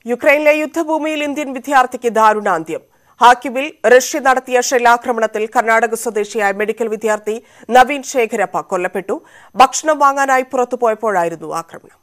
യുക്രൈനിലെ യുദ്ധഭൂമിയിൽ ഇന്ത്യൻ വിദ്യാർത്ഥിക്ക് ദാരുണാന്ത്യം ഹാക്കിബിൽ റഷ്യ നടത്തിയ ഷെല്ലാക്രമണത്തിൽ കർണാടക സ്വദേശിയായ മെഡിക്കൽ വിദ്യാർത്ഥി നവീൻ ശേഖരപ്പ കൊല്ലപ്പെട്ടു ഭക്ഷണം വാങ്ങാനായി പുറത്തുപോയപ്പോഴായിരുന്നു ആക്രമണം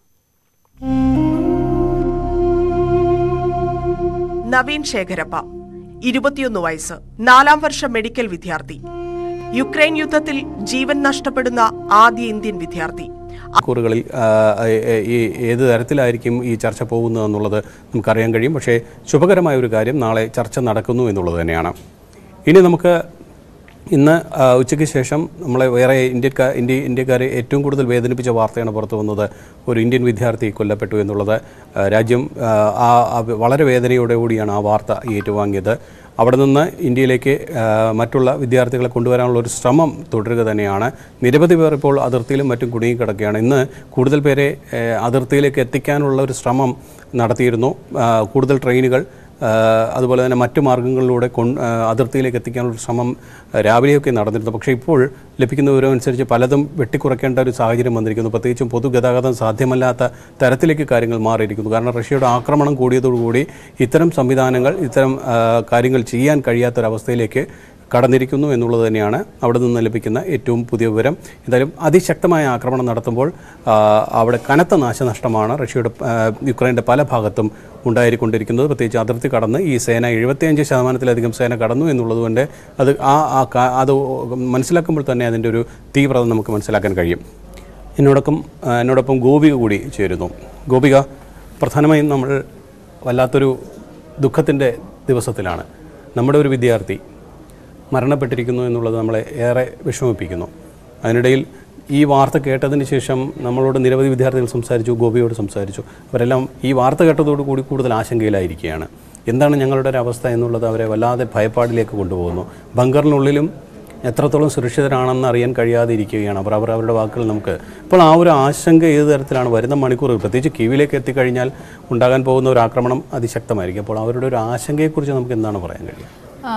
നവീൻ ശേഖരപ്പ ഇരുപത്തിയൊന്ന് വയസ്സ് നാലാം വർഷ മെഡിക്കൽ വിദ്യാർത്ഥി യുക്രൈൻ യുദ്ധത്തിൽ ജീവൻ നഷ്ടപ്പെടുന്ന ആദ്യ ഇന്ത്യൻ വിദ്യാർത്ഥി മണിക്കൂറുകളിൽ ആ, ഏ- ഈ ഏത് തരത്തിലായിരിക്കും ഈ ചർച്ച പോകുന്നത് എന്നുള്ളത് നമുക്കറിയാൻ കഴിയും പക്ഷേ ശുഭകരമായ ഒരു കാര്യം നാളെ ചർച്ച നടക്കുന്നു എന്നുള്ളത് തന്നെയാണ് ഇനി നമുക്ക് ഇന്ന് ആ, ഉച്ചയ്ക്ക് ശേഷം നമ്മളെ വേറെ ഇന്ത്യക്കാർ ഇന്ത്യ ഇന്ത്യക്കാരെ ഏറ്റവും കൂടുതൽ വേദനിപ്പിച്ച വാർത്തയാണ് പുറത്തു വന്നത് ഒരു ഇന്ത്യൻ വിദ്യാർത്ഥി കൊല്ലപ്പെട്ടു എന്നുള്ളത് ആ, രാജ്യം ആ, ആ ആ വളരെ വേദനയോടെ കൂടിയാണ് ആ വാർത്ത ഏറ്റുവാങ്ങിയത് അവിടെ നിന്ന് ഇന്ത്യയിലേക്ക് ആ, മറ്റുള്ള വിദ്യാർത്ഥികളെ കൊണ്ടുവരാനുള്ള ഒരു ശ്രമം തുടരുക തന്നെയാണ് നിരവധി പേർ ഇപ്പോൾ അതിർത്തിയിലും മറ്റും കുടുങ്ങിക്കിടക്കുകയാണ് ഇന്ന് കൂടുതൽ പേരെ ആ, അതിർത്തിയിലേക്ക് എത്തിക്കാനുള്ള ഒരു ശ്രമം നടത്തിയിരുന്നു ആ, കൂടുതൽ ട്രെയിനുകൾ ആ, അതുപോലെ തന്നെ മറ്റു മാർഗങ്ങളിലൂടെ കൊ അതിർത്തിയിലേക്ക് എത്തിക്കാനുള്ള ഒരു ശ്രമം രാവിലെയൊക്കെ നടന്നിരുന്നു പക്ഷേ ഇപ്പോൾ ലഭിക്കുന്ന വിവരം അനുസരിച്ച് പലതും വെട്ടിക്കുറയ്ക്കേണ്ട ഒരു സാഹചര്യം വന്നിരിക്കുന്നു പ്രത്യേകിച്ചും പൊതുഗതാഗതം സാധ്യമല്ലാത്ത തരത്തിലേക്ക് കാര്യങ്ങൾ മാറിയിരിക്കുന്നു കാരണം റഷ്യയുടെ ആക്രമണം കൂടിയതോടുകൂടി ഇത്തരം സംവിധാനങ്ങൾ ഇത്തരം ആ, കാര്യങ്ങൾ ചെയ്യാൻ കഴിയാത്തൊരവസ്ഥയിലേക്ക് കടന്നിരിക്കുന്നു എന്നുള്ളത് തന്നെയാണ് അവിടെ നിന്ന് ലഭിക്കുന്ന ഏറ്റവും പുതിയ വിവരം എന്തായാലും അതിശക്തമായ ആക്രമണം നടത്തുമ്പോൾ ആ, അവിടെ കനത്ത നാശനഷ്ടമാണ് റഷ്യയുടെ ആ, യുക്രൈൻ്റെ പല ഭാഗത്തും ഉണ്ടായിക്കൊണ്ടിരിക്കുന്നത് പ്രത്യേകിച്ച് അതിർത്തി കടന്ന് ഈ സേന എഴുപത്തിയഞ്ച് ശതമാനത്തിലധികം സേന കടന്നു എന്നുള്ളതുകൊണ്ട് അത് ആ ആ കാ- അത് മനസ്സിലാക്കുമ്പോൾ തന്നെ അതിൻ്റെ ഒരു തീവ്രത നമുക്ക് മനസ്സിലാക്കാൻ കഴിയും എന്നോടൊപ്പം ആ, എന്നോടൊപ്പം ഗോപിക കൂടി ചേരുന്നു ഗോപിക പ്രധാനമായും നമ്മൾ വല്ലാത്തൊരു ദുഃഖത്തിൻ്റെ ദിവസത്തിലാണ് നമ്മുടെ ഒരു വിദ്യാർത്ഥി മരണപ്പെട്ടിരിക്കുന്നു എന്നുള്ളത് നമ്മളെ ഏറെ വിഷമിപ്പിക്കുന്നു അതിനിടയിൽ ഈ വാർത്ത കേട്ടതിന് ശേഷം നമ്മളോട് നിരവധി വിദ്യാർത്ഥികൾ സംസാരിച്ചു ഗോപിയോട് സംസാരിച്ചു അവരെല്ലാം ഈ വാർത്ത കേട്ടതോടു കൂടി കൂടുതൽ ആശങ്കയിലായിരിക്കുകയാണ് എന്താണ് ഞങ്ങളുടെ ഒരു അവസ്ഥ എന്നുള്ളത് അവരെ വല്ലാതെ ഭയപ്പാടിലേക്ക് കൊണ്ടുപോകുന്നു ബങ്കറിനുള്ളിലും എത്രത്തോളം സുരക്ഷിതരാണെന്ന് അറിയാൻ കഴിയാതെ ഇരിക്കുകയാണ് അവർ അവർ അവരുടെ വാക്കുകൾ നമുക്ക് ഇപ്പോൾ ആ ഒരു ആശങ്ക ഏത് തരത്തിലാണ് വരുന്ന മണിക്കൂറുകൾ പ്രത്യേകിച്ച് കീവിലേക്ക് എത്തിക്കഴിഞ്ഞാൽ ഉണ്ടാകാൻ പോകുന്ന ഒരു ആക്രമണം അതിശക്തമായിരിക്കും അപ്പോൾ അവരുടെ ഒരു ആശങ്കയെക്കുറിച്ച് നമുക്ക് എന്താണ് പറയാൻ കഴിയുക ആ,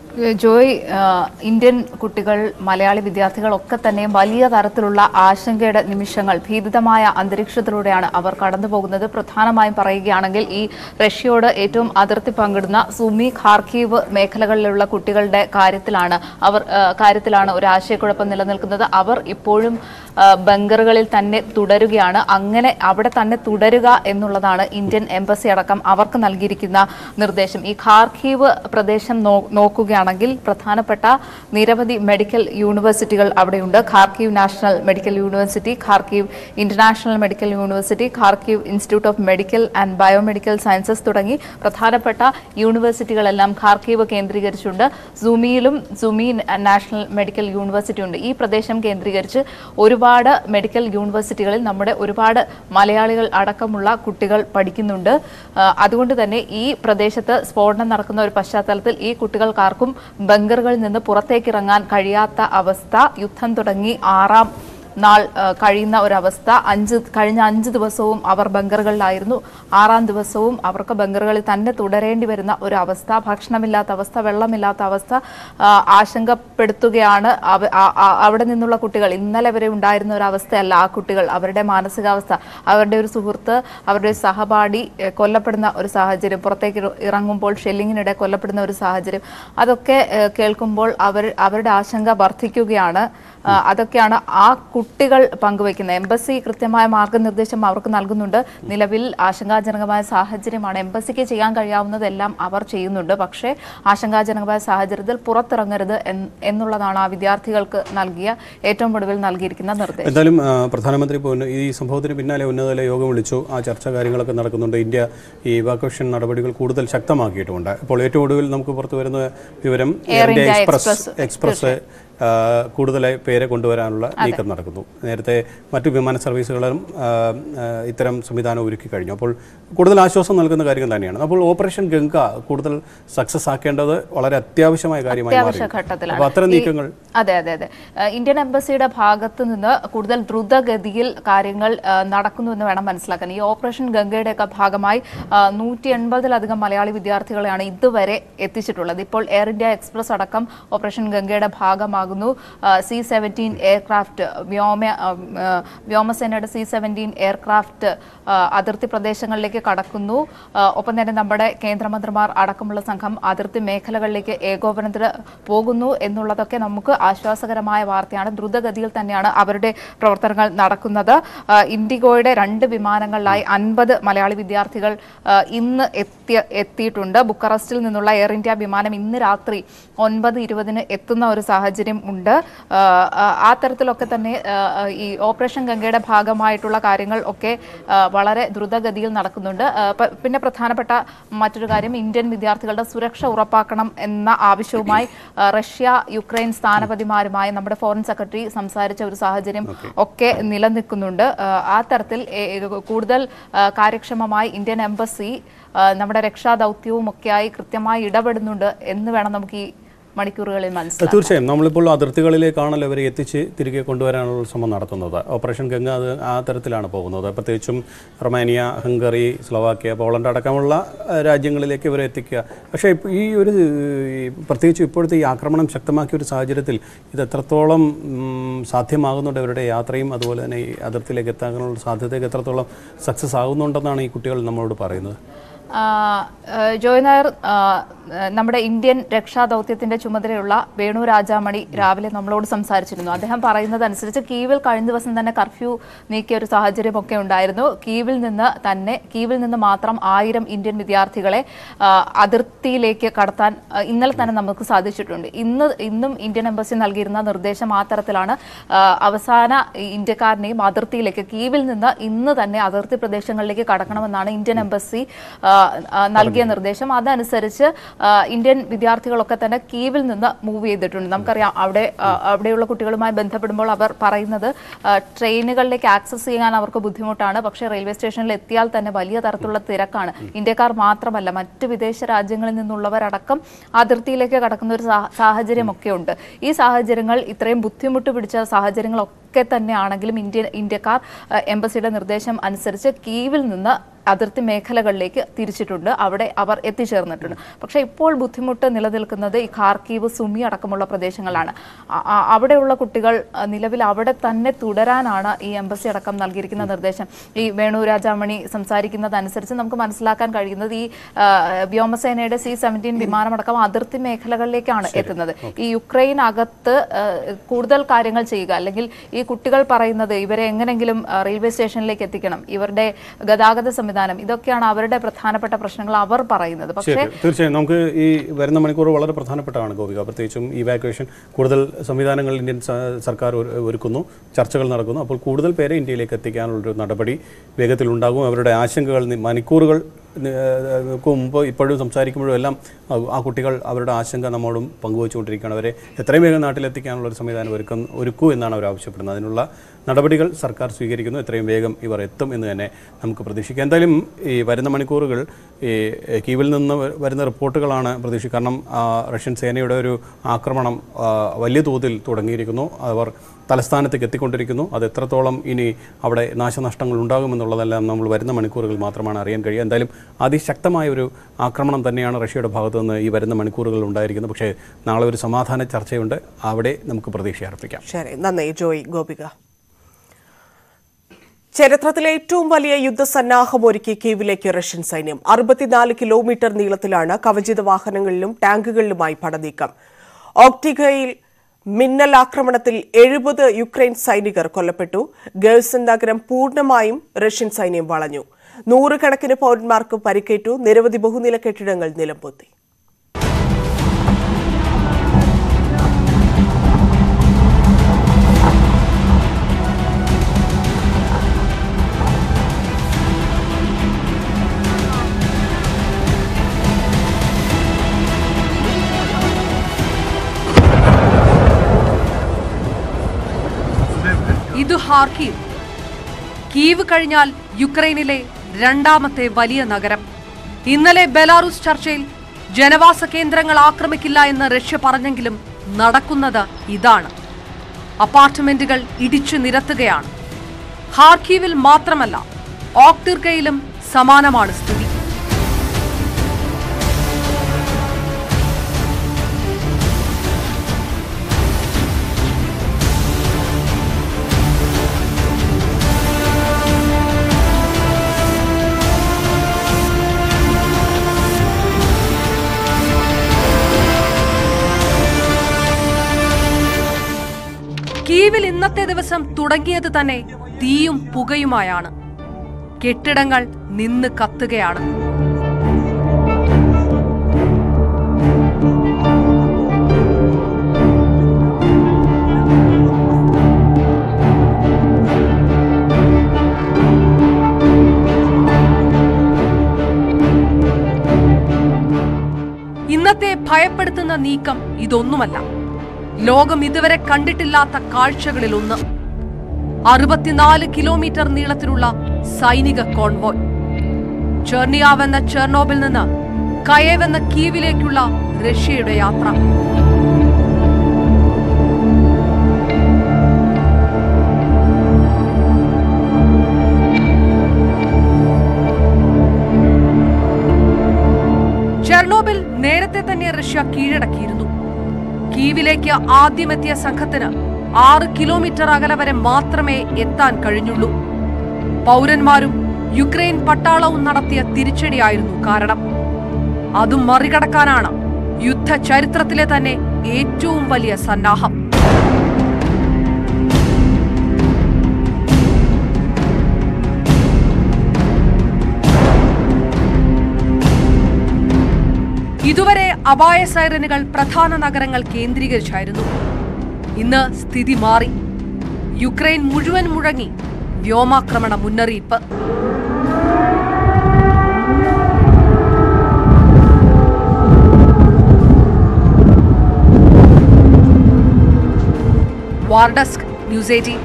ജോയ് ആ, ഇന്ത്യൻ കുട്ടികൾ മലയാളി വിദ്യാർത്ഥികളൊക്കെ തന്നെ വലിയ തരത്തിലുള്ള ആശങ്കയുടെ നിമിഷങ്ങൾ ഭീതിതമായ അന്തരീക്ഷത്തിലൂടെയാണ് അവർ കടന്നു പോകുന്നത് പ്രധാനമായും പറയുകയാണെങ്കിൽ ഈ റഷ്യയോട് ഏറ്റവും അതിർത്തി പങ്കിടുന്ന സുമി ഖാർക്കീവ് മേഖലകളിലുള്ള കുട്ടികളുടെ കാര്യത്തിലാണ് അവർ ആ, കാര്യത്തിലാണ് ഒരു ആശയക്കുഴപ്പം നിലനിൽക്കുന്നത് അവർ ഇപ്പോഴും ആ, ബങ്കറുകളിൽ തന്നെ തുടരുകയാണ് അങ്ങനെ അവിടെ തന്നെ തുടരുക എന്നുള്ളതാണ് ഇന്ത്യൻ എംബസി അടക്കം അവർക്ക് നൽകിയിരിക്കുന്ന നിർദ്ദേശം ഈ ഖാർക്കീവ് പ്രദേശം നോ- നോക്കുകയാണെങ്കിൽ പ്രധാനപ്പെട്ട നിരവധി മെഡിക്കൽ യൂണിവേഴ്സിറ്റികൾ അവിടെയുണ്ട് Kharkiv national medical university Kharkiv international medical university Kharkiv institute of medical and biomedical sciences തുടങ്ങി പ്രധാനപ്പെട്ട യൂണിവേഴ്സിറ്റികളെല്ലാം ഖാർക്കീവ് കേന്ദ്രീകരിച്ചുണ്ട് സുമിയിലും സുമി നാഷണൽ മെഡിക്കൽ യൂണിവേഴ്സിറ്റി ഉണ്ട് ഈ പ്രദേശം കേന്ദ്രീകരിച്ച് ഒരുപാട് മെഡിക്കൽ യൂണിവേഴ്സിറ്റികളിൽ നമ്മുടെ ഒരുപാട് മലയാളികൾ അടക്കമുള്ള കുട്ടികൾ പഠിക്കുന്നുണ്ട് ആ, അതുകൊണ്ട് തന്നെ ഈ പ്രദേശത്ത് സ്ഫോടനം നടക്കുന്ന ഒരു പശ്ചാത്തലത്തിൽ ഈ കുട്ടികൾക്കാർക്കും ബങ്കറുകളിൽ നിന്ന് പുറത്തേക്ക് ഇറങ്ങാൻ കഴിയാത്ത അവസ്ഥ യുദ്ധം തുടങ്ങി ആറാം നാൾ ആ, കഴിയുന്ന ഒരവസ്ഥ അഞ്ച് കഴിഞ്ഞ അഞ്ച് ദിവസവും അവർ ബങ്കറുകളിലായിരുന്നു ആറാം ദിവസവും അവർക്ക് ബങ്കറുകളിൽ തന്നെ തുടരേണ്ടി വരുന്ന ഒരു അവസ്ഥ ഭക്ഷണമില്ലാത്ത അവസ്ഥ വെള്ളമില്ലാത്ത അവസ്ഥ ആ, ആശങ്കപ്പെടുത്തുകയാണ് അവ- ആ- ആ- അവിടെ നിന്നുള്ള കുട്ടികൾ ഇന്നലെ വരെ ഉണ്ടായിരുന്ന ഒരു അവസ്ഥയല്ല ആ കുട്ടികൾ അവരുടെ മാനസികാവസ്ഥ അവരുടെ ഒരു സുഹൃത്ത് അവരുടെ ഒരു സഹപാഠി എ, കൊല്ലപ്പെടുന്ന ഒരു സാഹചര്യം പുറത്തേക്ക് ഇറ- ഇറങ്ങുമ്പോൾ ഷെല്ലിങ്ങിനിടെ കൊല്ലപ്പെടുന്ന ഒരു സാഹചര്യം അതൊക്കെ എ, കേൾക്കുമ്പോൾ അവർ അവരുടെ ആശങ്ക വർദ്ധിക്കുകയാണ് ആ, അതൊക്കെയാണ് ആ കുട്ടികൾ പങ്കുവയ്ക്കുന്നത് എംബസി കൃത്യമായ മാർഗനിർദ്ദേശം അവർക്ക് നൽകുന്നുണ്ട് നിലവിൽ ആശങ്കാജനകമായ സാഹചര്യമാണ് എംബസിക്ക് ചെയ്യാൻ കഴിയാവുന്നതെല്ലാം അവർ ചെയ്യുന്നുണ്ട് പക്ഷേ ആശങ്കാജനകമായ സാഹചര്യത്തിൽ പുറത്തിറങ്ങരുത് എന്ന് എന്നുള്ളതാണ് ആ വിദ്യാർത്ഥികൾക്ക് നൽകിയ ഏറ്റവും ഒടുവിൽ നൽകിയിരിക്കുന്ന നിർദ്ദേശം എന്തായാലും ആ, പ്രധാനമന്ത്രി ഇപ്പോൾ ഉന്ന- ഈ സംഭവത്തിന് പിന്നാലെ ഉന്നതതല യോഗം വിളിച്ചു ആ ചർച്ച കാര്യങ്ങളൊക്കെ നടക്കുന്നുണ്ട് ഇന്ത്യ ഈ ഇവാക്വേഷൻ നടപടികൾ കൂടുതൽ ശക്തമാക്കിയിട്ടുമുണ്ട് അപ്പോൾ ഏറ്റവും ഒടുവിൽ നമുക്ക് പുറത്തു വരുന്ന വിവരം എയർ ഇന്ത്യ എക്സ്പ്രസ് എക്സ്പ്രസ് ആ, കൂടുതലായി പേരെ കൊണ്ടുവരാനുള്ള നീക്കം നടക്കുന്നു നേരത്തെ മറ്റു വിമാന സർവീസുകളും ആ, ആ, ഇത്തരം സംവിധാനം ഒരുക്കി കഴിഞ്ഞു അപ്പോൾ കൂടുതൽ ആശ്വാസം നൽകുന്ന കാര്യങ്ങൾ തന്നെയാണ് അപ്പോൾ ഓപ്പറേഷൻ ഗംഗ കൂടുതൽ സക്സസ് ആക്കേണ്ടത് വളരെ അത്യാവശ്യമായ കാര്യമായി മാറി അത്യാവശ്യ ഘട്ടത്തിലാണ് അപ്പോൾ അത്തരം ഈ- നീക്കങ്ങൾ അതെ അതെ അതെ ഏഹ് ഇന്ത്യൻ എംബസിയുടെ ഭാഗത്ത് നിന്ന് കൂടുതൽ ദ്രുതഗതിയിൽ കാര്യങ്ങൾ ഏഹ് നടക്കുന്നു എന്ന് വേണം മനസ്സിലാക്കാൻ ഈ ഓപ്പറേഷൻ ഗംഗയുടെയൊക്കെ ഭാഗമായി നൂറ്റി എൺപതിലധികം മലയാളി വിദ്യാർത്ഥികളെയാണ് ഇതുവരെ എത്തിച്ചിട്ടുള്ളത് ഇപ്പോൾ എയർ ഇന്ത്യ എക്സ്പ്രസ് അടക്കം ഓപ്പറേഷൻ ഗംഗയുടെ ഭാഗമാകും വ്യക്തമാകുന്നു സി സെവൻറ്റീൻ എയർക്രാഫ്റ്റ് വ്യോമ ആ, ആ, വ്യോമസേനയുടെ സി സെവൻറ്റീൻ എയർക്രാഫ്റ്റ് ആ, അതിർത്തി പ്രദേശങ്ങളിലേക്ക് കടക്കുന്നു ആ, ഒപ്പം തന്നെ നമ്മുടെ കേന്ദ്രമന്ത്രിമാർ അടക്കമുള്ള സംഘം അതിർത്തി മേഖലകളിലേക്ക് ഏകോപനത്തിന് പോകുന്നു എന്നുള്ളതൊക്കെ നമുക്ക് ആശ്വാസകരമായ വാർത്തയാണ് ദ്രുതഗതിയിൽ തന്നെയാണ് അവരുടെ പ്രവർത്തനങ്ങൾ നടക്കുന്നത് ആ, ഇൻഡിഗോയുടെ രണ്ട് വിമാനങ്ങളിലായി അൻപത് മലയാളി വിദ്യാർത്ഥികൾ ആ, ഇന്ന് എത്തിയ എത്തിയിട്ടുണ്ട് ബുക്കറസ്റ്റിൽ നിന്നുള്ള എയർ ഇന്ത്യ വിമാനം ഇന്ന് രാത്രി ഒൻപത് ഇരുപതിന് എത്തുന്ന ഒരു സാഹചര്യം ഉണ്ട് ആ, ആ, ആ തരത്തിലൊക്കെ തന്നെ ആ, ആ, ഈ ഓപ്പറേഷൻ ഗംഗയുടെ ഭാഗമായിട്ടുള്ള കാര്യങ്ങൾ ഒക്കെ ആ, വളരെ ദ്രുതഗതിയിൽ നടക്കുന്നുണ്ട് ആ, പ- പിന്നെ പ്രധാനപ്പെട്ട മറ്റൊരു കാര്യം ഇന്ത്യൻ വിദ്യാർത്ഥികളുടെ സുരക്ഷ ഉറപ്പാക്കണം എന്ന ആവശ്യവുമായി ആ, റഷ്യ യുക്രൈൻ സ്ഥാനപതിമാരുമായി നമ്മുടെ ഫോറിൻ സെക്രട്ടറി സംസാരിച്ച ഒരു സാഹചര്യം ഒക്കെ നിലനിൽക്കുന്നുണ്ട് ആ, ആ തരത്തിൽ ഏ- ഏ- കൂടുതൽ ആ, കാര്യക്ഷമമായി ഇന്ത്യൻ എംബസി ആ, നമ്മുടെ രക്ഷാദൗത്യവും ഒക്കെയായി കൃത്യമായി ഇടപെടുന്നുണ്ട് എന്ന് വേണം നമുക്ക് ഈ മണിക്കൂറുകളിൽ മനസ്സിലാക്കാം തീർച്ചയായും നമ്മളിപ്പോൾ അതിർത്തികളിലേക്കാണല്ലോ ഇവരെ എത്തിച്ച് തിരികെ കൊണ്ടുവരാനുള്ള ശ്രമം നടത്തുന്നത് ഓപ്പറേഷൻ ഗംഗ അത് ആ തരത്തിലാണ് പോകുന്നത് പ്രത്യേകിച്ചും റൊമാനിയ ഹംഗറി സ്ലോവാക്യ പോളണ്ട് അടക്കമുള്ള ആ, രാജ്യങ്ങളിലേക്ക് ഇവരെ എത്തിക്കുക പക്ഷേ ഇപ്പ- ഈ ഒരു ഈ പ്രത്യേകിച്ച് ഇപ്പോഴത്തെ ഈ ആക്രമണം ശക്തമാക്കിയ ഒരു സാഹചര്യത്തിൽ ഇത് എത്രത്തോളം ഉം, സാധ്യമാകുന്നുണ്ട് ഇവരുടെ യാത്രയും അതുപോലെ തന്നെ ഈ അതിർത്തിയിലേക്ക് എത്താനുള്ള സാധ്യതയൊക്കെ എത്രത്തോളം സക്സസ് ആകുന്നുണ്ടെന്നാണ് ഈ കുട്ടികൾ നമ്മളോട് പറയുന്നത് ആ, ആ, ജോയ് നായർ ആ, നമ്മുടെ ഇന്ത്യൻ രക്ഷാദൗത്യത്തിന്റെ ചുമതലയുള്ള വേണു രാജാമണി രാവിലെ നമ്മളോട് സംസാരിച്ചിരുന്നു അദ്ദേഹം പറയുന്നത് അനുസരിച്ച് കീവിൽ കഴിഞ്ഞ ദിവസം തന്നെ കർഫ്യൂ നീക്കിയ ഒരു സാഹചര്യമൊക്കെ ഉണ്ടായിരുന്നു കീവിൽ നിന്ന് തന്നെ കീവിൽ നിന്ന് മാത്രം ആയിരം ഇന്ത്യൻ വിദ്യാർത്ഥികളെ ആ, അതിർത്തിയിലേക്ക് കടത്താൻ ആ, ഇന്നലെ തന്നെ നമുക്ക് സാധിച്ചിട്ടുണ്ട് ഇന്ന് ഇന്നും ഇന്ത്യൻ എംബസി നൽകിയിരുന്ന നിർദ്ദേശം ആ തരത്തിലാണ് ആ, അവസാന ഇന്ത്യക്കാരനെയും അതിർത്തിയിലേക്ക് കീവിൽ നിന്ന് ഇന്ന് തന്നെ അതിർത്തി പ്രദേശങ്ങളിലേക്ക് കടക്കണമെന്നാണ് ഇന്ത്യൻ എംബസി ആ, ആ, നൽകിയ നിർദ്ദേശം അതനുസരിച്ച് ആ, ഇന്ത്യൻ വിദ്യാർത്ഥികളൊക്കെ തന്നെ കീവിൽ നിന്ന് മൂവ് ചെയ്തിട്ടുണ്ട് നമുക്കറിയാം അവിടെ ആ, അവിടെയുള്ള കുട്ടികളുമായി ബന്ധപ്പെടുമ്പോൾ അവർ പറയുന്നത് ആ, ട്രെയിനുകളിലേക്ക് ആക്സസ് ചെയ്യാൻ അവർക്ക് ബുദ്ധിമുട്ടാണ് പക്ഷേ റെയിൽവേ സ്റ്റേഷനിൽ എത്തിയാൽ തന്നെ വലിയ തരത്തിലുള്ള തിരക്കാണ് ഇന്ത്യക്കാർ മാത്രമല്ല മറ്റ് വിദേശ രാജ്യങ്ങളിൽ നിന്നുള്ളവരടക്കം അതിർത്തിയിലേക്ക് കടക്കുന്ന ഒരു സാ- സാഹചര്യമൊക്കെ ഉണ്ട് ഈ സാഹചര്യങ്ങൾ ഇത്രയും ബുദ്ധിമുട്ട് പിടിച്ച സാഹചര്യങ്ങളൊക്കെ തന്നെയാണെങ്കിലും ഇന്ത്യ ഇന്ത്യക്കാർ ആ, എംബസിയുടെ നിർദ്ദേശം അനുസരിച്ച് കീവിൽ നിന്ന് അതിർത്തി മേഖലകളിലേക്ക് തിരിച്ചിട്ടുണ്ട് അവിടെ അവർ എത്തിച്ചേർന്നിട്ടുണ്ട് പക്ഷേ ഇപ്പോൾ ബുദ്ധിമുട്ട് നിലനിൽക്കുന്നത് ഈ ഖാർക്കീവ് സുമി അടക്കമുള്ള പ്രദേശങ്ങളാണ് അ- അ- അവിടെയുള്ള കുട്ടികൾ അ, നിലവിൽ അവിടെ തന്നെ തുടരാനാണ് ഈ എംബസി അടക്കം നൽകിയിരിക്കുന്ന നിർദ്ദേശം ഈ വേണു രാജാമണി സംസാരിക്കുന്നതനുസരിച്ച് നമുക്ക് മനസ്സിലാക്കാൻ കഴിയുന്നത് ഈ ആ, വ്യോമസേനയുടെ സി സെവൻറ്റീൻ വിമാനമടക്കം അതിർത്തി മേഖലകളിലേക്കാണ് എത്തുന്നത് ഈ യുക്രൈൻ അകത്ത് ആ, കൂടുതൽ കാര്യങ്ങൾ ചെയ്യുക അല്ലെങ്കിൽ ഈ കുട്ടികൾ പറയുന്നത് ഇവരെ എങ്ങനെങ്കിലും ആ, റെയിൽവേ സ്റ്റേഷനിലേക്ക് എത്തിക്കണം ഇവരുടെ ഗതാഗത സംവിധാനം ഇതൊക്കെയാണ് അവരുടെ പ്രധാനപ്പെട്ട പ്രശ്നങ്ങൾ അവർ പറയുന്നത് പക്ഷേ ശരി തീർച്ചയായും നമുക്ക് ഈ വരുന്ന മണിക്കൂർ വളരെ പ്രധാനപ്പെട്ടതാണ് ഗോപിക പ്രത്യേകിച്ചും ഇവാക്വേഷൻ കൂടുതൽ സംവിധാനങ്ങൾ ഇന്ത്യൻ സ- സർക്കാർ ഒരു- ഒരുക്കുന്നു ചർച്ചകൾ നടക്കുന്നു അപ്പോൾ കൂടുതൽ പേരെ ഇന്ത്യയിലേക്ക് എത്തിക്കാനുള്ളൊരു നടപടി വേഗത്തിലുണ്ടാകും അവരുടെ ആശങ്കകൾ നി- മണിക്കൂറുകൾ നി- ഏഹ് ക്ക് മുമ്പ് ഇപ്പോഴും സംസാരിക്കുമ്പോഴും എല്ലാം ആ- ആ കുട്ടികൾ അവരുടെ ആശങ്ക നമ്മോടും പങ്കുവച്ചുകൊണ്ടിരിക്കുകയാണ് അവരെ എത്രയും വേഗം നാട്ടിലെത്തിക്കാനുള്ള ഒരു സംവിധാനം ഒരുക്കും ഒരുക്കൂ എന്നാണ് അവർ ആവശ്യപ്പെടുന്നത് അതിനുള്ള നടപടികൾ സർക്കാർ സ്വീകരിക്കുന്നു എത്രയും വേഗം ഇവർ എത്തും എന്ന് തന്നെ നമുക്ക് പ്രതീക്ഷിക്കാം എന്തായാലും ഈ വരുന്ന മണിക്കൂറുകൾ ഈ ഏഹ്, കീവിൽ നിന്ന് വ- വരുന്ന റിപ്പോർട്ടുകളാണ് പ്രതീക്ഷിക്കുക കാരണം ആ, റഷ്യൻ സേനയുടെ ഒരു ആക്രമണം ആ, വലിയ തോതിൽ തുടങ്ങിയിരിക്കുന്നു അവർ തലസ്ഥാനത്തേക്ക് എത്തിക്കൊണ്ടിരിക്കുന്നു അത് എത്രത്തോളം ഇനി അവിടെ നാശനഷ്ടങ്ങൾ ഉണ്ടാകുമെന്നുള്ളതെല്ലാം നമ്മൾ വരുന്ന മണിക്കൂറുകൾ മാത്രമാണ് അറിയാൻ കഴിയുക എന്തായാലും അതിശക്തമായ ഒരു ആക്രമണം തന്നെയാണ് റഷ്യയുടെ ഭാഗത്തു നിന്ന് ഈ വരുന്ന മണിക്കൂറുകൾ ഉണ്ടായിരിക്കുന്നത് പക്ഷേ നാളെ ഒരു സമാധാന ചർച്ചയുണ്ട് അവിടെ നമുക്ക് പ്രതീക്ഷ അർപ്പിക്കാം ശരി നന്ദി ജോയ് ഗോപിക ചരിത്രത്തിലെ ഏറ്റവും വലിയ യുദ്ധസന്നാഹം ഒരുക്കി കീവിലേക്ക് റഷ്യൻ സൈന്യം അറുപത്തിനാല് കിലോമീറ്റർ നീളത്തിലാണ് കവചിത വാഹനങ്ങളിലും ടാങ്കുകളിലുമായി പടനീക്കം ഓക്ടിഗയിൽ മിന്നൽ ആക്രമണത്തിൽ എഴുപത് യുക്രൈൻ സൈനികർ കൊല്ലപ്പെട്ടു ഗേഴ്സൺ നഗരം പൂർണ്ണമായും റഷ്യൻ സൈന്യം വളഞ്ഞു നൂറുകണക്കിന് പൌരന്മാർക്ക് പരിക്കേറ്റു നിരവധി ബഹുനില കെട്ടിടങ്ങൾ നിലംപൊത്തി ഇത് ഹാർക്കീവ് കീവ് കഴിഞ്ഞാൽ യുക്രൈനിലെ രണ്ടാമത്തെ വലിയ നഗരം ഇന്നലെ ബെലാറൂസ് ചർച്ചയിൽ ജനവാസ കേന്ദ്രങ്ങൾ ആക്രമിക്കില്ല എന്ന് റഷ്യ പറഞ്ഞെങ്കിലും നടക്കുന്നത് ഇതാണ് അപ്പാർട്ട്മെന്റുകൾ ഇടിച്ചു നിരത്തുകയാണ് ഹാർക്കീവിൽ മാത്രമല്ല ഓക്ടിർക്കയിലും സമാനമാണ് സ്ഥിതി കീവിൽ ഇന്നത്തെ ദിവസം തുടങ്ങിയത് തന്നെ തീയും പുകയുമായാണ് കെട്ടിടങ്ങൾ നിന്ന് കത്തുകയാണ് ഇന്നത്തെ ഭയപ്പെടുത്തുന്ന നീക്കം ഇതൊന്നുമല്ല ലോകം ഇതുവരെ കണ്ടിട്ടില്ലാത്ത കാഴ്ചകളിലൊന്ന് അറുപത്തിനാല് കിലോമീറ്റർ നീളത്തിലുള്ള സൈനിക കോൺവോയ് ചെർണിയാവ് എന്ന ചെർണോബിൽ നിന്ന് കയേവ് എന്ന കീവിലേക്കുള്ള റഷ്യയുടെ യാത്ര ചെർണോബിൽ നേരത്തെ തന്നെ റഷ്യ കീഴടക്കിയിരുന്നു കീവിലേക്ക് ആദ്യമെത്തിയ സംഘത്തിന് ആറ് കിലോമീറ്റർ അകലെ വരെ മാത്രമേ എത്താൻ കഴിഞ്ഞുള്ളൂ പൗരന്മാരും യുക്രൈൻ പട്ടാളവും നടത്തിയ തിരിച്ചടിയായിരുന്നു കാരണം അതും മറികടക്കാനാണ് യുദ്ധ ചരിത്രത്തിലെ തന്നെ ഏറ്റവും വലിയ സന്നാഹം ഇതുവരെ അപായ സൈറനുകൾ പ്രധാന നഗരങ്ങൾ കേന്ദ്രീകരിച്ചായിരുന്നു ഇന്ന് സ്ഥിതി മാറി യുക്രൈൻ മുഴുവൻ മുഴങ്ങി വ്യോമാക്രമണ മുന്നറിയിപ്പ് വാർഡസ്ക് News Eighteen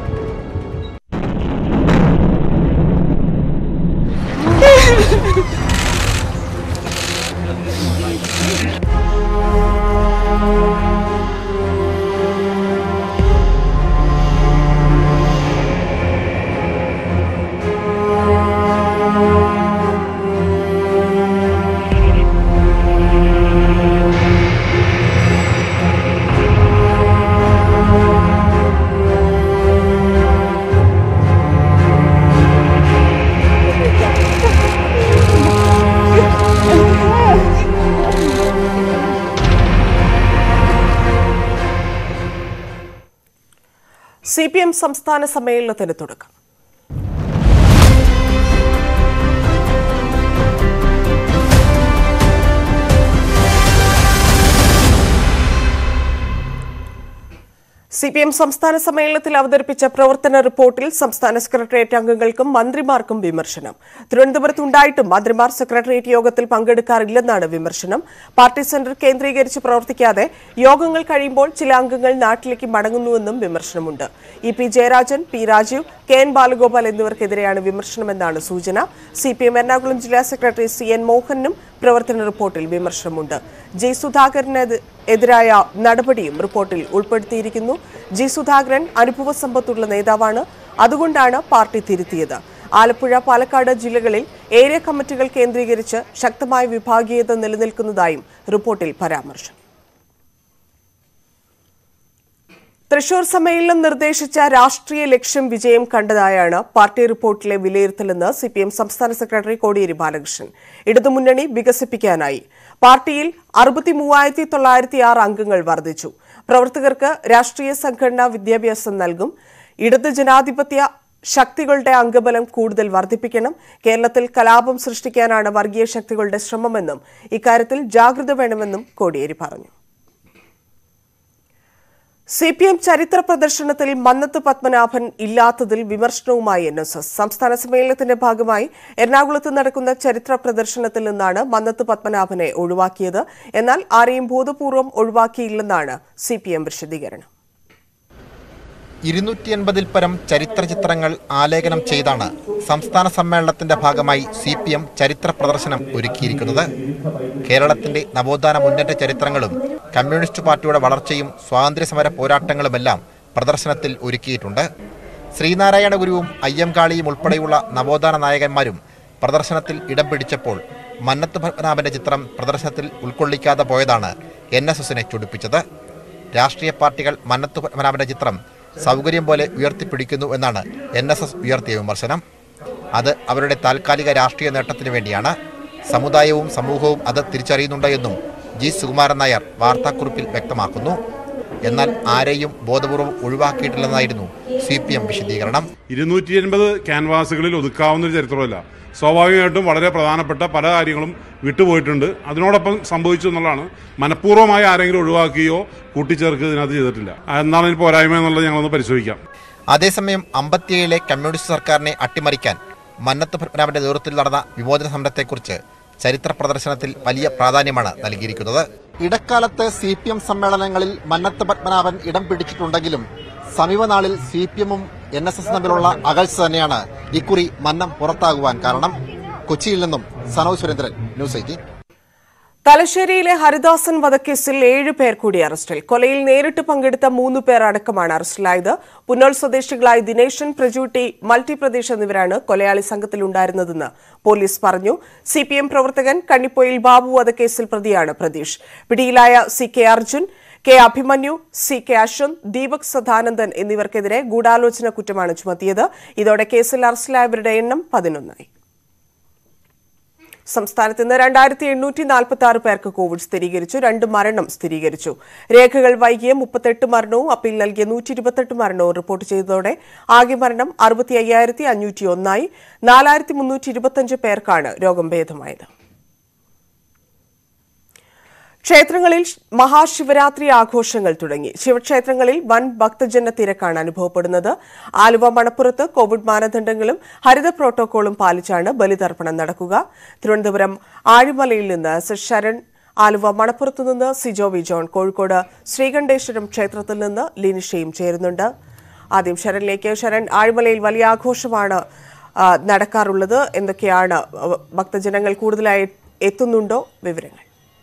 C P M സംസ്ഥാന സമ്മേളനത്തിന് തുടക്കം സി പി എം സംസ്ഥാന സമ്മേളനത്തിൽ അവതരിപ്പിച്ച പ്രവർത്തന റിപ്പോർട്ടിൽ സംസ്ഥാന സെക്രട്ടേറിയറ്റ് അംഗങ്ങൾക്കും മന്ത്രിമാർക്കും വിമർശനം തിരുവനന്തപുരത്ത് ഉണ്ടായിട്ടും മന്ത്രിമാർ സെക്രട്ടേറിയറ്റ് യോഗത്തിൽ പങ്കെടുക്കാറില്ലെന്നാണ് വിമർശനം പാർട്ടി സെന്റർ കേന്ദ്രീകരിച്ച് പ്രവർത്തിക്കാതെ യോഗങ്ങൾ കഴിയുമ്പോൾ ചില അംഗങ്ങൾ നാട്ടിലേക്ക് മടങ്ങുന്നുവെന്നും വിമർശനമുണ്ട് E P Jayarajan P Rajeev K N Balagopal എന്നിവർക്കെതിരെയാണ് വിമർശനമെന്നാണ് സൂചന സി പി എം എറണാകുളം ജില്ലാ സെക്രട്ടറി സി എൻ മോഹനും പ്രവർത്തന റിപ്പോർട്ടിൽ വിമർശനമുണ്ട് ജി സുധാകരന് എതിരായ നടപടിയും റിപ്പോർട്ടിൽ ഉൾപ്പെടുത്തിയിരിക്കുന്നു ജി സുധാകരൻ അനുഭവ സമ്പത്തുള്ള നേതാവാണ് അതുകൊണ്ടാണ് പാർട്ടി തിരുത്തിയത് ആലപ്പുഴ പാലക്കാട് ജില്ലകളിൽ ഏരിയ കമ്മിറ്റികൾ കേന്ദ്രീകരിച്ച് ശക്തമായ വിഭാഗീയത നിലനിൽക്കുന്നതായും റിപ്പോർട്ടിൽ പരാമർശം തൃശൂർ സമ്മേളനം നിർദ്ദേശിച്ച രാഷ്ട്രീയ ലക്ഷ്യം വിജയം കണ്ടതായാണ് പാർട്ടി റിപ്പോർട്ടിലെ വിലയിരുത്തലെന്ന് സി പി എം സംസ്ഥാന സെക്രട്ടറി കോടിയേരി ബാലകൃഷ്ണൻ ഇടതുമുന്നണി വികസിപ്പിക്കാനായി പാർട്ടിയിൽ അറുപത്തി മൂവായിരത്തി തൊള്ളായിരത്തി ആറ് അംഗങ്ങൾ വർദ്ധിച്ചു പ്രവർത്തകർക്ക് രാഷ്ട്രീയ സംഘടനാ വിദ്യാഭ്യാസം നൽകും ഇടത് ജനാധിപത്യ ശക്തികളുടെ അംഗബലം കൂടുതൽ വർദ്ധിപ്പിക്കണം കേരളത്തിൽ കലാപം സൃഷ്ടിക്കാനാണ് വർഗീയ ശക്തികളുടെ ശ്രമമെന്നും ഇക്കാര്യത്തിൽ ജാഗ്രത വേണമെന്നും കോടിയേരി പറഞ്ഞു സി പി എം ചരിത്ര പ്രദർശനത്തിൽ മന്നത്ത് പത്മനാഭൻ ഇല്ലാത്തതിൽ വിമർശനവുമായി എൻ എസ് എസ് സംസ്ഥാന സമ്മേളനത്തിന്റെ ഭാഗമായി എറണാകുളത്ത് നടക്കുന്ന ചരിത്ര പ്രദർശനത്തിൽ നിന്നാണ് മന്നത്ത് പത്മനാഭനെ ഒഴിവാക്കിയത് എന്നാൽ ആരെയും ബോധപൂർവം ഒഴിവാക്കിയില്ലെന്നാണ് സി പി എം വിശദീകരണം ഇരുന്നൂറ്റി എൺപതിൽ പരം ചരിത്ര ചിത്രങ്ങൾ ആലേഖനം ചെയ്താണ് സംസ്ഥാന സമ്മേളനത്തിന്റെ ഭാഗമായി സി പി എം ചരിത്ര പ്രദർശനം ഒരുക്കിയിരിക്കുന്നത് കേരളത്തിന്റെ നവോത്ഥാന മുന്നേറ്റ ചരിത്രങ്ങളും കമ്മ്യൂണിസ്റ്റ് പാർട്ടിയുടെ വളർച്ചയും സ്വാതന്ത്ര്യസമര പോരാട്ടങ്ങളുമെല്ലാം പ്രദർശനത്തിൽ ഒരുക്കിയിട്ടുണ്ട് ശ്രീനാരായണ ഗുരുവും അയ്യങ്കാളിയും ഉൾപ്പെടെയുള്ള നവോത്ഥാന നായകന്മാരും പ്രദർശനത്തിൽ ഇടം പിടിച്ചപ്പോൾ മന്നത്ത് പത്മനാഭന്റെ ചിത്രം പ്രദർശനത്തിൽ ഉൾക്കൊള്ളിക്കാതെ പോയതാണ് എൻ എസ് എസിനെ ചൊടിപ്പിച്ചത് രാഷ്ട്രീയ പാർട്ടികൾ മന്നത്ത് പത്മനാഭന്റെ ചിത്രം സൗകര്യം പോലെ ഉയർത്തിപ്പിടിക്കുന്നു എന്നാണ് എൻ എസ് എസ് ഉയർത്തിയ വിമർശനം അത് അവരുടെ താൽക്കാലിക രാഷ്ട്രീയ നേട്ടത്തിന് വേണ്ടിയാണ് സമുദായവും സമൂഹവും അത് തിരിച്ചറിയുന്നുണ്ട് എന്നും ജി സുകുമാരൻ നായർ വാർത്താക്കുറിപ്പിൽ വ്യക്തമാക്കുന്നു എന്നാൽ ആരെയും ബോധപൂർവം ഒഴിവാക്കിയിട്ടില്ലെന്നായിരുന്നു സി പി എം വിശദീകരണം ഇരുന്നൂറ്റി എൺപത് ക്യാൻവാസുകളിൽ ഒതുക്കാവുന്ന ഒരു ചരിത്രമല്ല സ്വാഭാവികമായിട്ടും വളരെ പ്രധാനപ്പെട്ട പല കാര്യങ്ങളും വിട്ടുപോയിട്ടുണ്ട് അതിനോടൊപ്പം സംഭവിച്ചു എന്നുള്ളതാണ് മനഃപൂർവ്വമായി ആരെങ്കിലും ഒഴിവാക്കുകയോ കൂട്ടിച്ചേർക്കുകയോ ഇതിനകത്ത് ചെയ്തിട്ടില്ല എന്താണ് ഇതിന് പോരായ്മ എന്നുള്ളത് ഞങ്ങളൊന്ന് പരിശോധിക്കാം അതേസമയം അമ്പത്തിയേഴിലെ കമ്മ്യൂണിസ്റ്റ് സർക്കാരിനെ അട്ടിമറിക്കാൻ മന്നത്ത് പത്മനാഭന്റെ നേതൃത്വത്തിൽ നടന്ന വിമോചന സമരത്തെക്കുറിച്ച് ചരിത്ര പ്രദർശനത്തിൽ വലിയ പ്രാധാന്യമാണ് നൽകിയിരിക്കുന്നത് ഇടക്കാലത്ത് സി പി എം സമ്മേളനങ്ങളിൽ മന്നത്ത് പത്മനാഭൻ ഇടം പിടിച്ചിട്ടുണ്ടെങ്കിലും സമീപനാളിൽ സി പി എമ്മും എൻ എസ് എസ് തമ്മിലുള്ള അകൽച്ച തന്നെയാണ് ഇക്കുറി മന്നം പുറത്താകുവാൻ കാരണം കൊച്ചിയിൽ നിന്നും സനോജ് സുരേന്ദ്രൻ ന്യൂസ് എയ്റ്റീൻ തലശ്ശേരിയിലെ ഹരിദാസൻ വധക്കേസിൽ ഏഴ് പേർ കൂടി അറസ്റ്റിൽ കൊലയിൽ നേരിട്ട് പങ്കെടുത്ത മൂന്ന് പേർ അടക്കമാണ് അറസ്റ്റിലായത് പുന്നോൾ സ്വദേശികളായ ദിനേശൻ പ്രജൂട്ടി മൾട്ടിപ്രദേശ് എന്നിവരാണ് കൊലയാളി സംഘത്തിലുണ്ടായിരുന്നതെന്ന് പോലീസ് പറഞ്ഞു സിപിഎം പ്രവർത്തകൻ കണ്ണിപ്പൊയിൽ ബാബു വധക്കേസിൽ പ്രതിയാണ് പ്രതീഷ് പിടിയിലായ C K Arjun K Abhimanyu C K Ashwanth Deepak Sadanandan എന്നിവർക്കെതിരെ ഗൂഢാലോചന കുറ്റമാണ് ചുമത്തിയത് ഇതോടെ കേസിൽ അറസ്റ്റിലായവരുടെ എണ്ണം പതിനൊന്നായി സംസ്ഥാനത്ത് ഇന്ന് രണ്ടായിരത്തി എണ്ണൂറ്റി നാൽപ്പത്തി ആറ് പേർക്ക് കോവിഡ് സ്ഥിരീകരിച്ചു രണ്ട് മരണം സ്ഥിരീകരിച്ചു രേഖകൾ വൈകിയ മുപ്പത്തെട്ട് മരണവും അപ്പീൽ നൽകിയ നൂറ്റി ഇരുപത്തെട്ട് മരണവും റിപ്പോർട്ട് ചെയ്തതോടെ ആകെ മരണം അറുപത്തി അയ്യായിരത്തി അഞ്ഞൂറ്റി ഒന്നായി നാലായിരത്തി മുന്നൂറ്റി ഇരുപത്തിയഞ്ച് പേർക്കാണ് രോഗം ഭേദമായത് ക്ഷേത്രങ്ങളിൽ മഹാശിവരാത്രി ആഘോഷങ്ങൾ തുടങ്ങി ശിവക്ഷേത്രങ്ങളിൽ വൻ ഭക്തജന തിരക്കാണ് അനുഭവപ്പെടുന്നത് ആലുവ മണപ്പുറത്ത് കോവിഡ് മാനദണ്ഡങ്ങളും ഹരിത പ്രോട്ടോകോളും പാലിച്ചാണ് ബലിതർപ്പണം നടക്കുക തിരുവനന്തപുരം ആഴിമലയിൽ നിന്ന് എസ് ശരൺ ആലുവ മണപ്പുറത്തു നിന്ന് സിജോ വി ജോൺ കോഴിക്കോട് ശ്രീകണ്ഠേശ്വരം ക്ഷേത്രത്തിൽ നിന്ന് ലിനിഷയും ചേരുന്നുണ്ട് ആദ്യം ശരണിലേക്ക് ശരൺ ആഴിമലയിൽ വലിയ ആഘോഷമാണ് ആ, നടക്കാറുള്ളത് എന്തൊക്കെയാണ് ആ, ഭക്തജനങ്ങൾ കൂടുതലായി എത്തുന്നുണ്ടോ വിവരങ്ങൾ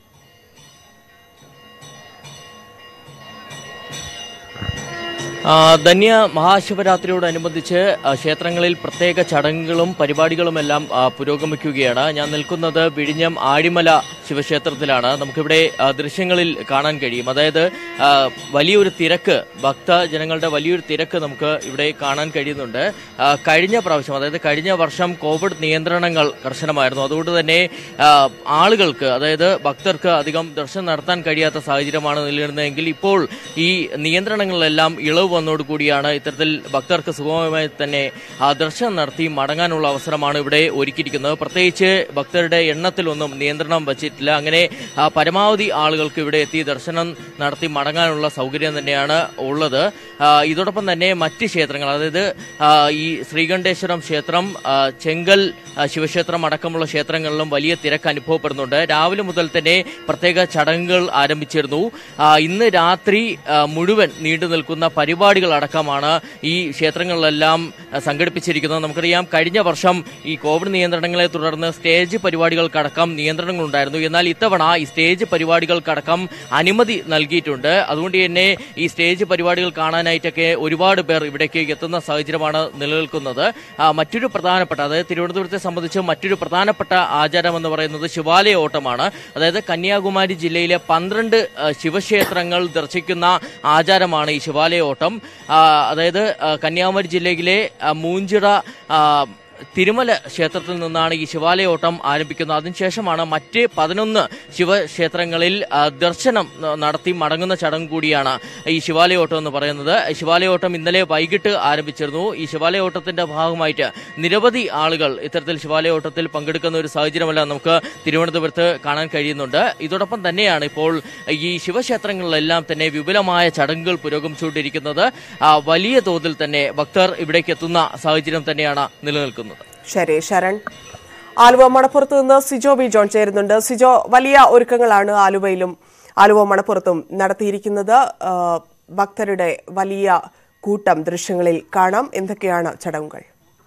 ആ, ധന്യ മഹാശിവരാത്രിയോടനുബന്ധിച്ച് ആ, ക്ഷേത്രങ്ങളിൽ പ്രത്യേക ചടങ്ങുകളും പരിപാടികളുമെല്ലാം ആ, പുരോഗമിക്കുകയാണ് ഞാൻ നിൽക്കുന്നത് വിഴിഞ്ഞം ആഴിമല ശിവക്ഷേത്രത്തിലാണ് നമുക്കിവിടെ ആ, ദൃശ്യങ്ങളിൽ കാണാൻ കഴിയും അതായത് ആ, വലിയൊരു തിരക്ക് ഭക്തജനങ്ങളുടെ വലിയൊരു തിരക്ക് നമുക്ക് ഇവിടെ കാണാൻ കഴിയുന്നുണ്ട് ആ, കഴിഞ്ഞ പ്രാവശ്യം അതായത് കഴിഞ്ഞ വർഷം കോവിഡ് നിയന്ത്രണങ്ങൾ കർശനമായിരുന്നു അതുകൊണ്ട് തന്നെ ആ, ആളുകൾക്ക് അതായത് ഭക്തർക്ക് അധികം ദർശനം നടത്താൻ കഴിയാത്ത സാഹചര്യമാണ് നിലനിർന്നതെങ്കിൽ ഇപ്പോൾ ഈ നിയന്ത്രണങ്ങളിലെല്ലാം ഇളവ് വന്നതോടുകൂടിയാണ് ഇത്തരത്തിൽ ഭക്തർക്ക് സുഗമമായി തന്നെ ആ ദർശനം നടത്തി മടങ്ങാനുള്ള അവസരമാണ് ഇവിടെ ഒരുക്കിയിരിക്കുന്നത് പ്രത്യേകിച്ച് ഭക്തരുടെ എണ്ണത്തിലൊന്നും നിയന്ത്രണം വച്ചിട്ടില്ല അങ്ങനെ ആ, പരമാവധി ആളുകൾക്ക് ഇവിടെ എത്തി ദർശനം നടത്തി മടങ്ങാനുള്ള സൗകര്യം തന്നെയാണ് ഉള്ളത് ആ, ഇതോടൊപ്പം തന്നെ മറ്റ് ക്ഷേത്രങ്ങൾ അതായത് ആ, ഈ ശ്രീകണ്ഠേശ്വരം ക്ഷേത്രം ആ, ചെങ്കൽ ആ, ശിവക്ഷേത്രം അടക്കമുള്ള ക്ഷേത്രങ്ങളിലും വലിയ തിരക്ക് അനുഭവപ്പെടുന്നുണ്ട് രാവിലെ മുതൽ തന്നെ പ്രത്യേക ചടങ്ങുകൾ ആരംഭിച്ചിരുന്നു ആ, ഇന്ന് രാത്രി ആ, മുഴുവൻ നീണ്ടു നിൽക്കുന്ന പരിപാടികൾ അടക്കമാണ് ഈ ക്ഷേത്രങ്ങളിലെല്ലാം ആ, സംഘടിപ്പിച്ചിരിക്കുന്നത് നമുക്കറിയാം കഴിഞ്ഞ വർഷം ഈ കോവിഡ് നിയന്ത്രണങ്ങളെ തുടർന്ന് സ്റ്റേജ് പരിപാടികൾക്കടക്കം നിയന്ത്രണങ്ങളുണ്ടായിരുന്നു എന്നാൽ ഇത്തവണ ഈ സ്റ്റേജ് പരിപാടികൾക്കടക്കം അനുമതി നൽകിയിട്ടുണ്ട് അതുകൊണ്ട് തന്നെ ഈ സ്റ്റേജ് പരിപാടികൾ കാണാനായിട്ടൊക്കെ ഒരുപാട് പേർ ഇവിടേക്ക് എത്തുന്ന സാഹചര്യമാണ് നിലനിൽക്കുന്നത് ആ, മറ്റൊരു പ്രധാനപ്പെട്ട അതായത് തിരുവനന്തപുരത്തെ സംബന്ധിച്ച് മറ്റൊരു പ്രധാനപ്പെട്ട ആചാരം എന്ന് പറയുന്നത് ശിവാലയ ഓട്ടമാണ് അതായത് കന്യാകുമാരി ജില്ലയിലെ പന്ത്രണ്ട് ആ, ശിവക്ഷേത്രങ്ങൾ ദർശിക്കുന്ന ആചാരമാണ് ഈ ശിവാലയ ഓട്ടം ആ, അതായത് ആ, കന്യാകുമാരി ജില്ലയിലെ ആ, മൂഞ്ചിറ ആ, തിരുമല ക്ഷേത്രത്തിൽ നിന്നാണ് ഈ ശിവാലയോട്ടം ആരംഭിക്കുന്നത് അതിനുശേഷമാണ് മറ്റ് പതിനൊന്ന് ശിവക്ഷേത്രങ്ങളിൽ ആ, ദർശനം ന- നടത്തി മടങ്ങുന്ന ചടങ്ങ് കൂടിയാണ് ഈ ശിവാലയോട്ടം എന്ന് പറയുന്നത് ശിവാലയോട്ടം ഇന്നലെ വൈകിട്ട് ആരംഭിച്ചിരുന്നു ഈ ശിവാലയോട്ടത്തിന്റെ ഭാഗമായിട്ട് നിരവധി ആളുകൾ ഇത്തരത്തിൽ ശിവാലയോട്ടത്തിൽ പങ്കെടുക്കുന്ന ഒരു സാഹചര്യമല്ല നമുക്ക് തിരുവനന്തപുരത്ത് കാണാൻ കഴിയുന്നുണ്ട് ഇതോടൊപ്പം തന്നെയാണ് ഇപ്പോൾ ഈ ശിവക്ഷേത്രങ്ങളിലെല്ലാം തന്നെ വിപുലമായ ചടങ്ങുകൾ പുരോഗമിച്ചുകൊണ്ടിരിക്കുന്നത് ആ, വലിയ തോതിൽ തന്നെ ഭക്തർ ഇവിടേക്ക് എത്തുന്ന സാഹചര്യം തന്നെയാണ് നിലനിൽക്കുന്നത് ശരി ശരൺ ആലുവ മണപ്പുറത്ത് നിന്ന് സിജോ ബി ജോൺ ചേരുന്നുണ്ട് സിജോ വലിയ ഒരുക്കങ്ങളാണ് ആലുവയിലും ആലുവ മണപ്പുറത്തും നടത്തിയിരിക്കുന്നത് ആ, ഭക്തരുടെ വലിയ കൂട്ടം ദൃശ്യങ്ങളിൽ കാണാം എന്തൊക്കെയാണ് ചടങ്ങുകൾ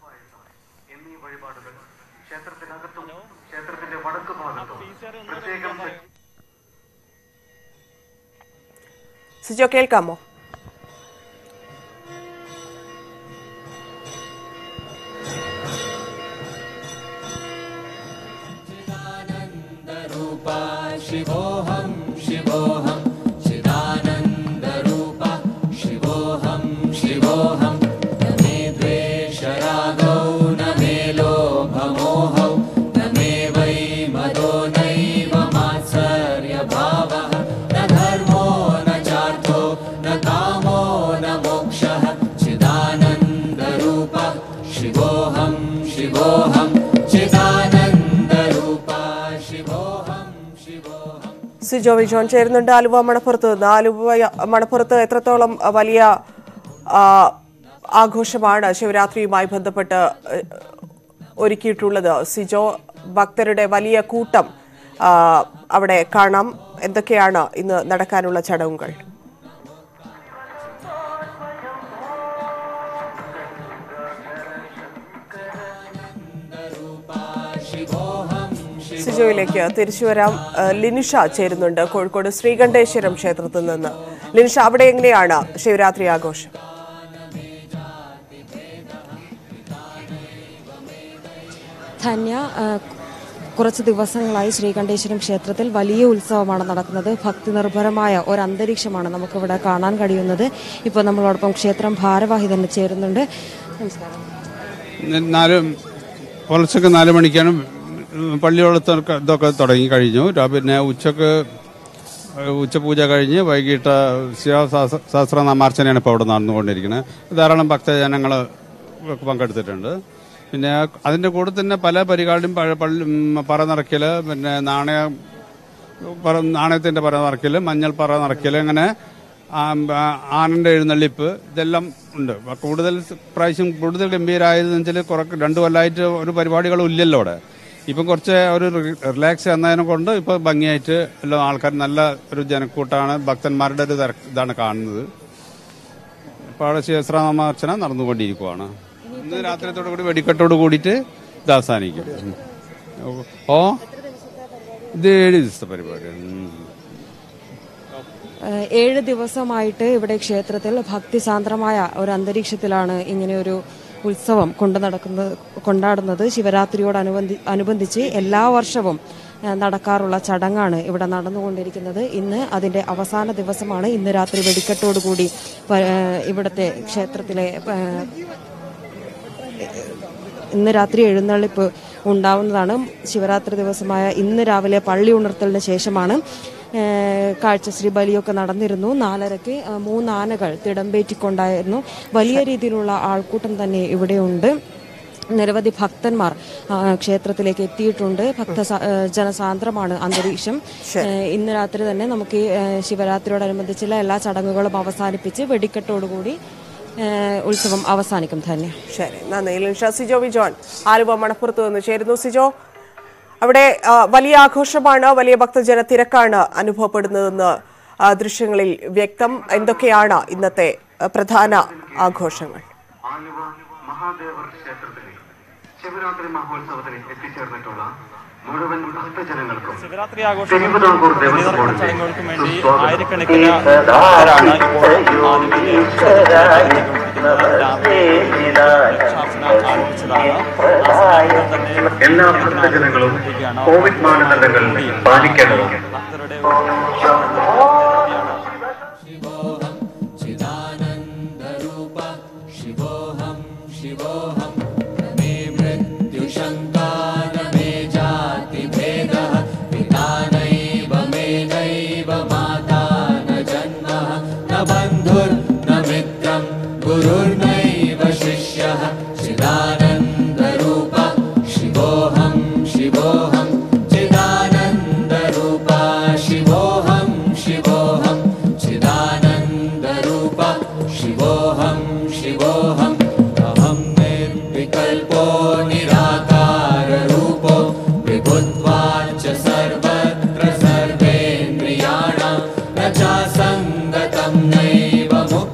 സിജോ കേൾക്കാമോ न धर्मो न चार्थो न സിജോ വിജോൺ ചേരുന്നുണ്ട് ആലുവ മണപ്പുറത്ത് നിന്ന് ആലുവ മണപ്പുറത്ത് എത്രത്തോളം അഹ്, വലിയ ആ, ആഘോഷമാണ് ശിവരാത്രിയുമായി ബന്ധപ്പെട്ട് അഹ്, ഒരുക്കിയിട്ടുള്ളത് സിജോ ഭക്തരുടെ വലിയ കൂട്ടം ആ, അവിടെ കാണാം എന്തൊക്കെയാണ് ഇന്ന് നടക്കാനുള്ള ചടങ്ങുകൾ സിജോയിലേക്ക് തിരിച്ചു വരാം ആ, ലിനിഷ ചേരുന്നുണ്ട് കോഴിക്കോട് ശ്രീകണ്ഠേശ്വരം ക്ഷേത്രത്തിൽ നിന്ന് ലിനിഷ അവിടെ എങ്ങനെയാണ് ശിവരാത്രി ആഘോഷം ധന്യ ആ, കുറച്ച് ദിവസങ്ങളായി ശ്രീകണ്ഠേശ്വരം ക്ഷേത്രത്തിൽ വലിയ ഉത്സവമാണ് നടക്കുന്നത് ഭക്തി നിർഭരമായ ഒരു അന്തരീക്ഷമാണ് നമുക്കിവിടെ കാണാൻ കഴിയുന്നത് ഇപ്പോൾ നമ്മളോടൊപ്പം ക്ഷേത്രം ഭാരവാഹി തന്നെ ചേരുന്നുണ്ട് നമസ്കാരം നാല് പുലർച്ചക്ക് നാല് മണിക്കാണ് പള്ളിയോളത്തൊക്കെ ഇതൊക്കെ തുടങ്ങി കഴിഞ്ഞു രാ- പിന്നെ ഉച്ചക്ക് ഉച്ചപൂജ കഴിഞ്ഞ് വൈകിട്ട് ശിവസഹസ്ര സഹസ്രനാമാർച്ചനയാണ് ഇപ്പോൾ അവിടെ നടന്നുകൊണ്ടിരിക്കുന്നത് ധാരാളം ഭക്തജനങ്ങൾ പങ്കെടുത്തിട്ടുണ്ട് പിന്നെ അതിൻ്റെ കൂടെ തന്നെ പല പരിപാടിയും പഴ- പള്ളി ഉം, പറ നിറയ്ക്കൽ പിന്നെ നാണയ പറ നാണയത്തിൻ്റെ പറ നിറയ്ക്കൽ മഞ്ഞൾ പറ നിറയ്ക്കൽ അങ്ങനെ ആനൻ്റെ എഴുന്നള്ളിപ്പ് ഇതെല്ലാം ഉണ്ട് അപ്പൊ കൂടുതൽ പ്രാവശ്യം കൂടുതൽ ഗംഭീരമായതെന്ന് വെച്ചാൽ കുറെ രണ്ട് കൊല്ലമായിട്ട് ഒരു പരിപാടികളും ഇല്ലല്ലോ അവിടെ ഇപ്പം കുറച്ച് ഒരു റിലാക്സ് എന്നതിനെ കൊണ്ട് ഇപ്പോൾ ഭംഗിയായിട്ട് എല്ലാം ആൾക്കാർ നല്ല ഒരു ജനക്കൂട്ടാണ് ഭക്തന്മാരുടെ ഒരു തിരക്ക് ഇതാണ് കാണുന്നത് ഇപ്പോൾ അവിടെ ശിവസ്രാമാർച്ചന നടന്നുകൊണ്ടിരിക്കുവാണ് ഇന്ന് രാത്രിയത്തോടു കൂടി വെടിക്കെട്ടോട് കൂടിയിട്ട് ഇത് അവസാനിക്കും ഉം. ഓ ഇത് ഏഴ് ദിവസത്തെ പരിപാടിയാണ് ഉം. ഏഹ് ഏഴ് ദിവസമായിട്ട് ഇവിടെ ക്ഷേത്രത്തിൽ ഭക്തിസാന്ദ്രമായ ഒരു അന്തരീക്ഷത്തിലാണ് ഇങ്ങനെയൊരു ഉത്സവം കൊണ്ടു നടക്കുന്നത് കൊണ്ടാടുന്നത് ശിവരാത്രിയോടനുബന്ധി അനുബന്ധിച്ച് എല്ലാ വർഷവും ഏഹ് നടക്കാറുള്ള ചടങ്ങാണ് ഇവിടെ നടന്നുകൊണ്ടിരിക്കുന്നത് ഇന്ന് അതിന്റെ അവസാന ദിവസമാണ് ഇന്ന് രാത്രി വെടിക്കെട്ടോടുകൂടി പ- ഏഹ് ഇവിടുത്തെ ക്ഷേത്രത്തിലെ ഏഹ് ഇന്ന് രാത്രി എഴുന്നള്ളിപ്പ് ഉണ്ടാവുന്നതാണ് ശിവരാത്രി ദിവസമായ ഇന്ന് രാവിലെ പള്ളി ഉണർത്തലിന് ശേഷമാണ് ഏഹ്, കാഴ്ചശ്രീ ബലിയൊക്കെ നടന്നിരുന്നു നാലരയ്ക്ക് ആ, മൂന്ന് ആനകൾ തിടമ്പേറ്റിക്കൊണ്ടായിരുന്നു വലിയ രീതിയിലുള്ള ആൾക്കൂട്ടം തന്നെ ഇവിടെയുണ്ട് നിരവധി ഭക്തന്മാർ ആ, ക്ഷേത്രത്തിലേക്ക് എത്തിയിട്ടുണ്ട് ഭക്ത സ- ഏഹ്, ജനസാന്ദ്രമാണ് അന്തരീക്ഷം ഏഹ്, ഇന്ന് രാത്രി തന്നെ നമുക്ക് ഈ, ഏഹ്, ശിവരാത്രിയോടനുബന്ധിച്ചുള്ള എല്ലാ ചടങ്ങുകളും അവസാനിപ്പിച്ച് വെടിക്കെട്ടോടുകൂടി ഏഹ്, ഉത്സവം അവസാനിക്കും തന്നെ ശരി നന്ദി ലിനിഷ സിജോ വിജോൺ ആലുവ മണപ്പുറത്ത് നിന്ന് ചേരുന്നു സിജോ അവിടെ ആ, വലിയ ആഘോഷമാണ് വലിയ ഭക്തജന തിരക്കാണ് അനുഭവപ്പെടുന്നതെന്ന് ആ, ദൃശ്യങ്ങളിൽ വ്യക്തം എന്തൊക്കെയാണ് ഇന്നത്തെ ആ, പ്രധാന ആഘോഷങ്ങൾ ആലുവ മഹാദേവർ ക്ഷേത്രത്തിലെ ശിവരാത്രി മഹോത്സവത്തിന് എത്തിച്ചേർന്നിട്ടുള്ള മുഴുവൻ ഭക്തജനങ്ങൾക്കും ശിവരാത്രി ആഘോഷങ്ങൾക്കും തിരുവിതാംകൂർ ദേവസ്വം ബലിതർപ്പണ ബോർഡിന്റെ ചടങ്ങുകൾക്കും വേണ്ടി സുസ്വാഗതം. ആയിരക്കണക്കിന് ഭക്തരാണ് ഇപ്പോൾ ആലുവയിലെ ക്ഷേത്രത്തിൽ ശാസന ആരംഭിച്ചതാണ് ആ സമയത്ത് തന്നെ എല്ലാ ഭക്തജനങ്ങളും കോവിഡ് മാനദണ്ഡങ്ങൾ പാലിക്കേണ്ടതാണ് ഭക്തരുടെ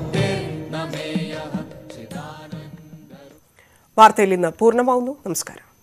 വാർത്തയിൽ ഇന്ന് പൂർണ്ണമാവുന്നു നമസ്കാരം